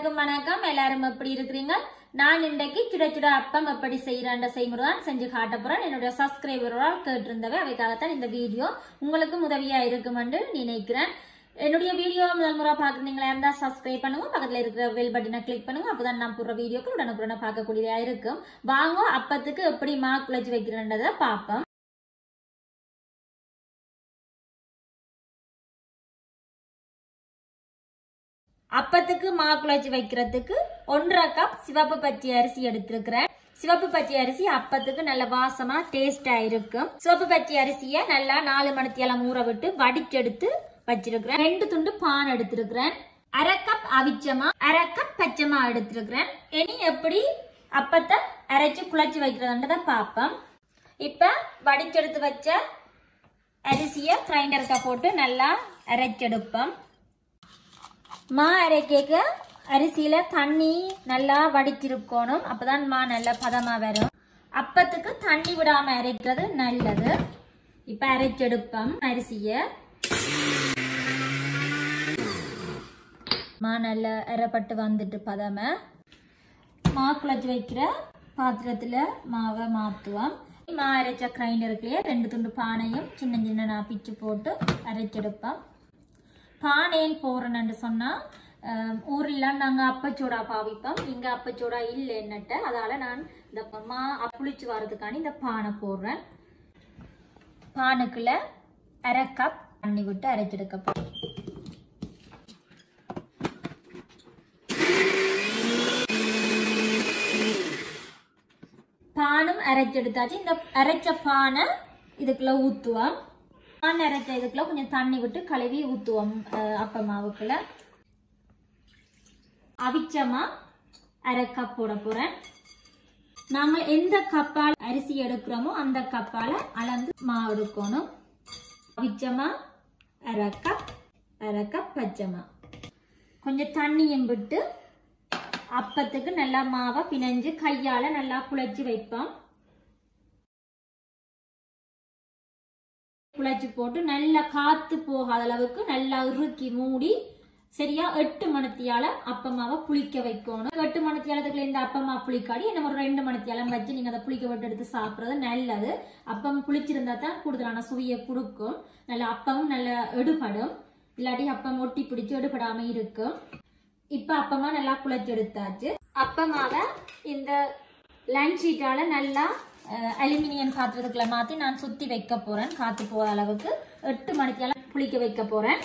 எல்லாருக்கும் வணக்கம் எல்லாரும் எப்படி இருக்கிறீங்க நான் இன்றைக்கு சுட சுட அப்பம் எப்படி செய்யறான்ற செய்முறை தான் செஞ்சு காட்ட போறேன் என்னுடைய சப்ஸ்கிரைபரால் கேட்டிருந்தவை அவைக்காகத்தான் இந்த வீடியோ உங்களுக்கு உதவியா இருக்கும் என்று நினைக்கிறேன் என்னுடைய வீடியோ முதல் முறை பார்க்குறீங்களா இருந்தா சப்ஸ்கிரைப் பண்ணுங்க பக்கத்துல இருக்கிற பெல் பட்டனை கிளிக் பண்ணுங்க அப்பதான் நான் போடுற வீடியோக்கு உடனுக்குடனே பார்க்கக்கூடியதா இருக்கும் வாங்க அப்பத்துக்கு எப்படி மா குழச்சி வைக்கிறேன்றதை பார்ப்போம் அப்பத்துக்கு மா குழச்சி வைக்கிறதுக்கு ஒன்றரை கப் சிவப்பு பச்சை அரிசி எடுத்திருக்கிறேன் சிவப்பு பச்சை அரிசி அப்பத்துக்கு நல்ல வாசமா டேஸ்டா இருக்கும் சிவப்பு பச்சை அரிசியை நல்லா நாலு மணித்தியாலம் ஊற விட்டு வடிச்செடுத்து வச்சிருக்கிறேன் ரெண்டு துண்டு பான் எடுத்திருக்கிறேன் அரை கப் அவிச்சமா அரை கப் பச்சைமா எடுத்திருக்கிறேன் இனி எப்படி அப்பத்தை அரைச்சு குழச்சி வைக்கிறதுன்றதை பார்ப்போம் இப்ப வடிச்செடுத்து வச்ச அரிசியை கிரைண்டருக்க போட்டு நல்லா அரைச்செடுப்போம் மா அரைக்க அரிசியில தண்ணி நல்லா வடிச்சிருக்கணும் அப்பதான் மா நல்ல பதமா வரும் அப்பத்துக்கு தண்ணி விடாம அரைக்கிறது நல்லது இப்ப அரைச்செடுப்போம் அரிசிய மா நல்லா அரைப்பட்டு வந்துட்டு பதம மா குழச்சி வைக்கிற பாத்திரத்துல மாவை மாத்துவோம் மா அரைச்ச கிரைண்டருக்குள்ளேயே ரெண்டு துண்டு பானையும் சின்ன சின்ன நான் பிச்சு போட்டு அரைச்செடுப்போம் பானையன் போறேன்னு சொன்னா ஊர்ல நாங்க அப்பச்சோடா பாவிப்போம் இங்க அப்பச்சோடா இல்லை என்னட்ட அதால நான் இந்த மா புளிச்சு வர்றதுக்காண்டி இந்த பானை போடுறேன் பானுக்குள்ள அரை கப் தண்ணி விட்டு அரைச்செடுக்க போறேன் பானும் அரைச்செடுத்தாச்சு இந்த அரைச்ச பானை இதுக்குள்ள ஊத்துவோம் பான் அரைச்ச இதுக்குள்ள கொஞ்சம் தண்ணி விட்டு கழுவி ஊத்துவோம் அப்ப மாவுக்குள்ள அவிச்சமா அரை கப் போட போறேன் நாங்கள் எந்த கப்பால் அரிசி எடுக்கிறோமோ அந்த கப்பால அளந்து மாவு எடுக்கணும் அவிச்சமா அரை கப் அரை கப் பச்சைமா கொஞ்சம் தண்ணியும் விட்டு அப்பத்துக்கு நல்லா மாவை பிணைஞ்சு கையால நல்லா குழைச்சி வைப்போம் குழைச்சி போட்டு நல்லா காத்து போகாத அளவுக்கு நல்லா இறுக்கி மூடி சரியா எட்டு மணத்தியால அப்பமாவை புளிக்க வைக்கணும் எட்டு மணத்தியாலத்துக்குள்ள இந்த அப்பமா புளிக்காடி என்ன ஒரு ரெண்டு மணத்தியாலம் வச்சு நீங்க அதை புளிக்க விட்டு எடுத்து சாப்பிடுறது நல்லது அப்பம் புளிச்சிருந்தா தான் கூடுதலான சுவையை கொடுக்கும் நல்ல அப்பமும் நல்ல எடுபடும் இல்லாட்டி அப்பம் ஒட்டி பிடிச்சு எடுபடாம இருக்கும் இப்ப அப்பமா நல்லா குழைச்சி எடுத்தாச்சு அப்பமாவை இந்த லஞ்ச் ஷீட்டால நல்லா அலுமினியம் பாத்திரத்துக்குள்ள மாத்தி நான் சுத்தி வைக்க போறேன் காத்து போற அளவுக்கு எட்டு மணித்தியால புளிக்க வைக்க போறேன்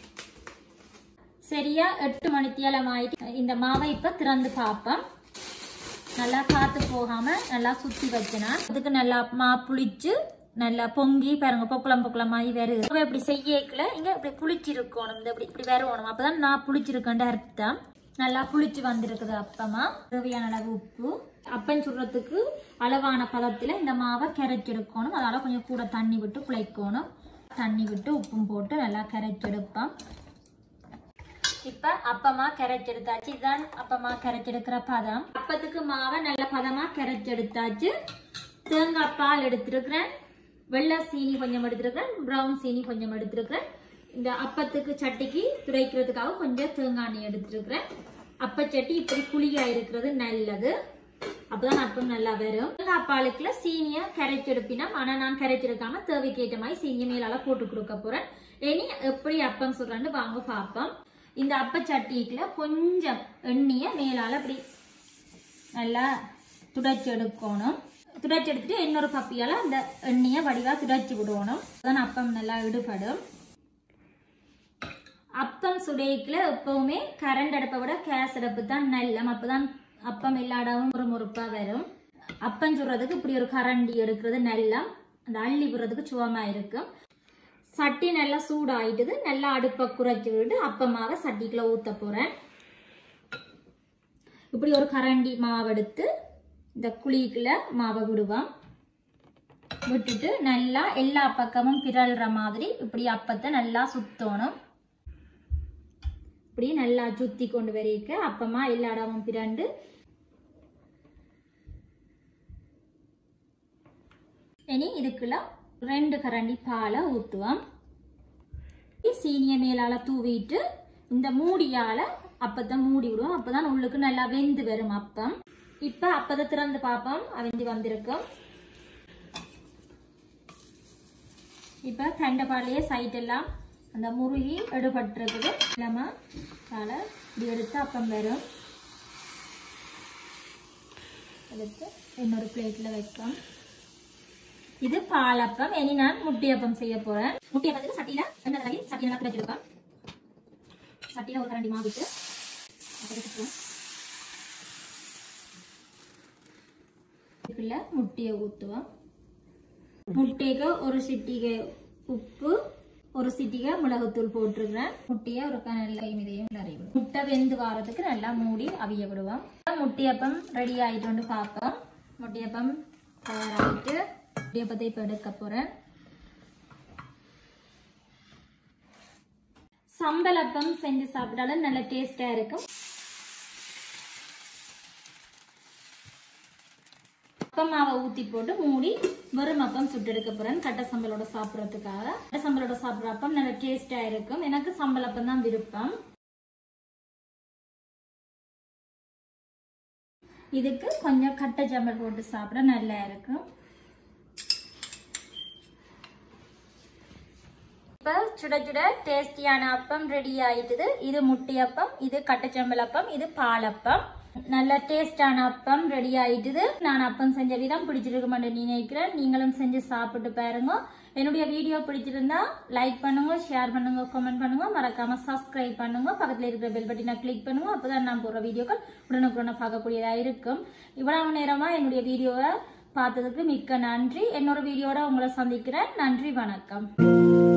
சரியா எட்டு மணித்தியாலம் ஆயிட்டு இந்த மாவை இப்ப திறந்து பார்ப்போம் நல்லா காத்து போகாம நல்லா சுத்தி வச்சனா அதுக்கு நல்லா மா புளிச்சு நல்லா பொங்கி பாருங்க பொக்குளம் பொக்குளமாயி வருது இப்படி செய்யக்கல இங்க இப்படி புளிச்சிருக்கணும் இந்த இப்படி இப்படி வரணும் அப்பதான் நான் புளிச்சிருக்கேன் அர்த்தம் நல்லா புளிச்சு வந்திருக்குது அப்பமா தேவையான அளவு உப்பு அப்பன் சுடுறதுக்கு அளவான பதத்துல இந்த மாவை கரைச்செடுக்கணும் அதனால கொஞ்சம் கூட தண்ணி விட்டு குழைக்கணும் தண்ணி விட்டு உப்பும் போட்டு நல்லா கரைச்செடுப்போம் இப்ப அப்பமா கரைச்செடுத்தாச்சு இதுதான் அப்பமா கரைச்செடுக்கிற பதம் அப்பத்துக்கு மாவை நல்ல பதமா கரைச்செடுத்தாச்சு தேங்காய் பால் எடுத்திருக்கிறேன் வெள்ளை சீனி கொஞ்சம் எடுத்திருக்கிறேன் ப்ரௌன் சீனி கொஞ்சம் எடுத்திருக்கிறேன் இந்த அப்பத்துக்கு சட்டிக்கு துடைக்கிறதுக்காக கொஞ்சம் தேங்காய் எண்ணெய் எடுத்திருக்கிறேன் அப்பச்சட்டி இப்படி குழியா இருக்கிறது நல்லது அப்பதான் அப்பம் நல்லா வரும் தேங்காய் பாலுக்குள்ள சீனிய கரைச்செடுப்பினா ஆனா நான் கரைச்செடுக்காம தேவைக்கு ஏற்ற மாதிரி சீனிய மேலால போட்டு கொடுக்க போறேன் இனி எப்படி அப்பம் சொல்றான்னு வாங்க பார்ப்போம் இந்த அப்பச்சட்டிக்குள்ள கொஞ்சம் எண்ணெய மேலால அப்படி நல்லா துடைச்சி எடுக்கணும் துடைச்சி எடுத்துட்டு இன்னொரு கப்பியால அந்த எண்ணெயை வடிவா துடைச்சி விடணும் அதான் அப்பம் நல்லா இடுபடும் அப்பம் சுடைக்குல எப்பவுமே கரண்ட் அடுப்பை விட கேஸ் அடுப்பு தான் நல்லம் அப்பதான் அப்பம் இல்லாடவும் ஒரு முறுப்பா வரும் அப்பம் சுடுறதுக்கு இப்படி ஒரு கரண்டி எடுக்கிறது நல்லம் அந்த அள்ளி விடுறதுக்கு சுவமா இருக்கும் சட்டி நல்லா சூடாயிட்டுது நல்லா அடுப்பை குறைச்சி விட்டு அப்பமாவை சட்டிக்குள்ள ஊத்த போறேன் இப்படி ஒரு கரண்டி மாவு எடுத்து இந்த குழிக்குள்ள மாவை விடுவோம் விட்டுட்டு நல்லா எல்லா பக்கமும் பிறல்ற மாதிரி இப்படி அப்பத்தை நல்லா சுத்தணும் இப்படி நல்லா சுத்தி கொண்டு வரைக்க அப்பமா எல்லா இடமும் பிறண்டு இனி இதுக்குள்ள ரெண்டு கரண்டி பாலை ஊற்றுவோம் சீனிய மேலால தூவிட்டு இந்த மூடியால அப்பத்தை மூடி விடுவோம் அப்பதான் உள்ளுக்கு நல்லா வெந்து வரும் அப்பம் இப்ப அப்பதை திறந்து பார்ப்போம் அவிஞ்சு வந்திருக்கும் இப்ப தண்டைப்பாலையே சைட் எல்லாம் அந்த முருகி எடுபட்டுருக்குது இல்லாம அதனால இப்படி எடுத்து அப்பம் வரும் எடுத்து இன்னொரு பிளேட்ல வைப்போம் இது பாலப்பம் இனி நான் முட்டியப்பம் செய்ய போறேன் முட்டியப்பத்துக்கு சட்டியில எண்ணெய் தடவி சட்டி நல்லா வச்சிருக்கோம் சட்டியில ஒரு கரண்டி மாவிட்டு இதுக்குள்ள முட்டையை ஊற்றுவோம் முட்டைக்கு ஒரு சிட்டிகை உப்பு ஒரு சிட்டிகை மிளகுத்தூள் போட்டிருக்கிறேன் முட்டையை ஒரு நல்ல இதையும் நிறைய முட்டை வெந்து வாரத்துக்கு நல்லா மூடி அவிய விடுவோம் முட்டையப்பம் ரெடி ஆயிட்டு பார்ப்போம் முட்டையப்பம் தயாராகிட்டு முட்டையப்பத்தை இப்போ எடுக்க போறேன் சம்பளப்பம் செஞ்சு சாப்பிட்டாலும் நல்ல டேஸ்டா இருக்கும் அப்பம் மாவை ஊத்தி போட்டு மூடி வெறும் அப்பம் சுட்டு எடுக்க போறேன் கட்டை சம்பளோட சாப்பிடறதுக்காக கட்டை சம்பளோட சாப்பிடுற அப்பம் நல்ல டேஸ்டா இருக்கும் எனக்கு சம்பள அப்பம் தான் விருப்பம் இதுக்கு கொஞ்சம் கட்டை சம்பல் போட்டு சாப்பிட நல்லா இருக்கும் இப்போ சுட சுட டேஸ்டியான அப்பம் ரெடி ஆயிட்டுது இது முட்டை அப்பம் இது கட்டச்சம்பல் அப்பம் இது பாலப்பம் நல்ல டேஸ்டான அப்பம் ரெடி ஆயிட்டுது நான் அப்பம் செஞ்ச விதம் பிடிச்சிருக்குமென்று நினைக்கிறேன் நீங்களும் செஞ்சு சாப்பிட்டு பாருங்க என்னுடைய வீடியோ பிடிச்சிருந்தா லைக் பண்ணுங்க ஷேர் பண்ணுங்க கமெண்ட் பண்ணுங்க மறக்காம சப்ஸ்கிரைப் பண்ணுங்க பக்கத்துல இருக்கிற பெல் பட்டினை கிளிக் பண்ணுங்க அப்பதான் நான் போடுற வீடியோக்கள் உடனுக்குடனே பார்க்கக்கூடியதா இருக்கும் இவ்வளவு நேரமா என்னுடைய வீடியோவை பார்த்ததுக்கு மிக்க நன்றி இன்னொரு வீடியோட உங்களை சந்திக்கிறேன் நன்றி வணக்கம்